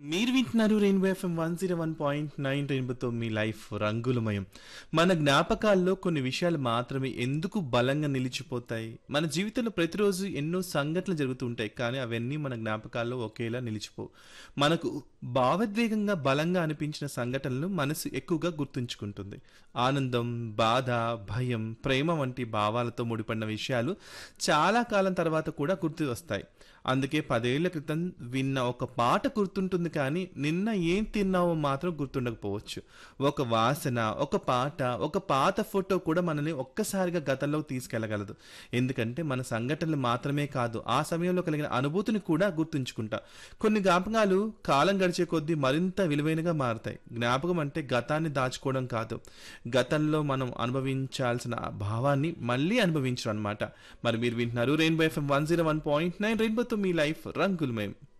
మీరు వింటున్నారు Rainbow FM one zero one point nine రెయిన్బోతో మీ లైఫ్ రంగులమయం మన జ్ఞాపకాల్లో కొన్ని విషయాలు మాత్రమే ఎందుకు బలంగా నిలిచిపోతాయి మన జీవితంలో ప్రతిరోజు ఎన్నో సంఘటనలు జరుగుతూ ఉంటాయి కానీ అవన్నీ మన జ్ఞాపకాల్లో ఒకేలా నిలిచిపోవు మనకు భావోద్వేగంగా బలంగా అనిపించిన సంఘటనలు మనసు ఎక్కువగా గుర్తుంచుకుంటుంది ఆనందం బాధ భయం ప్రేమ వంటి భావాలతో ముడిపడిన విషయాలు చాలా కాలం తర్వాత కూడా గుర్తు వస్తాయి అందుకే పదేళ్ల క్రితం విన్న ఒక పాట గుర్తుంటుంది కానీ నిన్న ఏం తిన్నావో మాత్రం గుర్తుండకపోవచ్చు ఒక వాసన ఒక పాట ఒక పాత ఫోటో కూడా మనల్ని ఒక్కసారిగా గతంలోకి తీసుకెళ్లగలదు ఎందుకంటే మన సంఘటనలు మాత్రమే కాదు ఆ సమయంలో కలిగిన అనుభూతిని కూడా గుర్తుంచుకుంటా కొన్ని జ్ఞాపకాలు కాలం గడిచే కొద్దీ మరింత విలువైనగా మారుతాయి జ్ఞాపకం అంటే గతాన్ని దాచుకోవడం కాదు గతంలో మనం అనుభవించాల్సిన ఆ భావాన్ని మళ్ళీ అనుభవించడం అనమాట మరి మీరు వింటున్నారు Rainbow FM one zero one point nine రెయిన్బోతో మీ లైఫ్ రంగులమయం